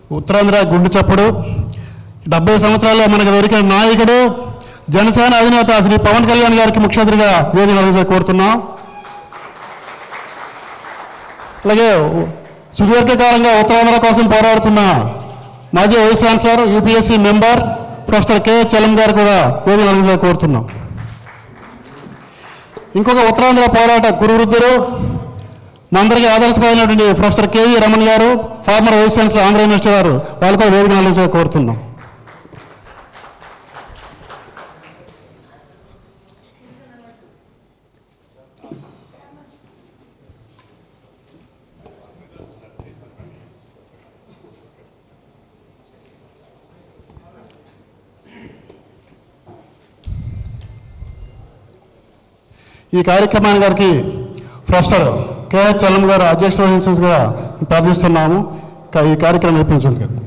ఉత్తరాంధ్ర గుండు చప్పుడు డెబ్బై సంవత్సరాల్లో మనకు దొరికిన నాయకుడు జనసేన అధినేత శ్రీ పవన్ కళ్యాణ్ గారికి ముఖ్య అతిథిగా వేదిక అలంకరించ కోరుతున్నాం అలాగే సుదీర్ఘకాలంగా ఉత్తరాంధ్ర కోసం పోరాడుతున్న మాజీ vice chancellor UPSC member professor K Chalam garu కూడా వేదిక అలంకరించ కోరుతున్నాం ఇంకొక ఉత్తరాంధ్ర పోరాట గురువృద్ధులు మనందరికీ ఆదర్శమైనటువంటి professor KV Raman garu former vice chancellor Andhra university garu వాళ్ళపై వేదిక అలంకరించ కోరుతున్నాం ఈ కార్యక్రమానికి గారికి ప్రొఫెసర్ కెహెచ్ చలం గారు అధ్యక్షత వహించగా ప్రార్థిస్తున్నాము ఇంకా ఈ కార్యక్రమం నడిపించండి